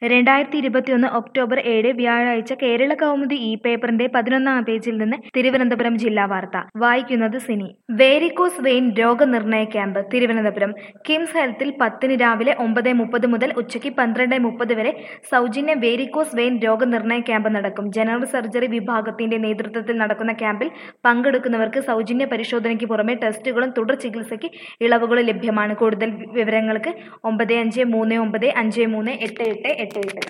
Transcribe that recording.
രണ്ടായിരത്തി ഇരുപത്തിയൊന്ന് ഒക്ടോബർ ഏഴ് വ്യാഴാഴ്ച കേരള കൗമുദി ഇ പേപ്പറിന്റെ പതിനൊന്നാം പേജിൽ നിന്ന് തിരുവനന്തപുരം ജില്ലാ വാർത്ത വായിക്കുന്നത് സിനി വേരിക്കോസ് വെയിൻ രോഗനിർണയ ക്യാമ്പ് തിരുവനന്തപുരം കിംസ് ഹെൽത്തിൽ പത്തിന് രാവിലെ ഒമ്പത് മുപ്പത് മുതൽ ഉച്ചയ്ക്ക് പന്ത്രണ്ട് മുപ്പത് വരെ സൗജന്യ വേരിക്കോസ് വെയിൻ രോഗനിർണയ ക്യാമ്പ് നടക്കും ജനറൽ സർജറി വിഭാഗത്തിന്റെ നേതൃത്വത്തിൽ നടക്കുന്ന ക്യാമ്പിൽ പങ്കെടുക്കുന്നവർക്ക് സൗജന്യ പരിശോധനയ്ക്ക് പുറമെ ടെസ്റ്റുകളും തുടർ ചികിത്സയ്ക്ക് ഇളവുകളും ലഭ്യമാണ് കൂടുതൽ വിവരങ്ങൾക്ക് ഒമ്പത് അഞ്ച് മൂന്ന് ഒമ്പത് അഞ്ച് മൂന്ന് എട്ട് എട്ട് എട്ട് എട്ട്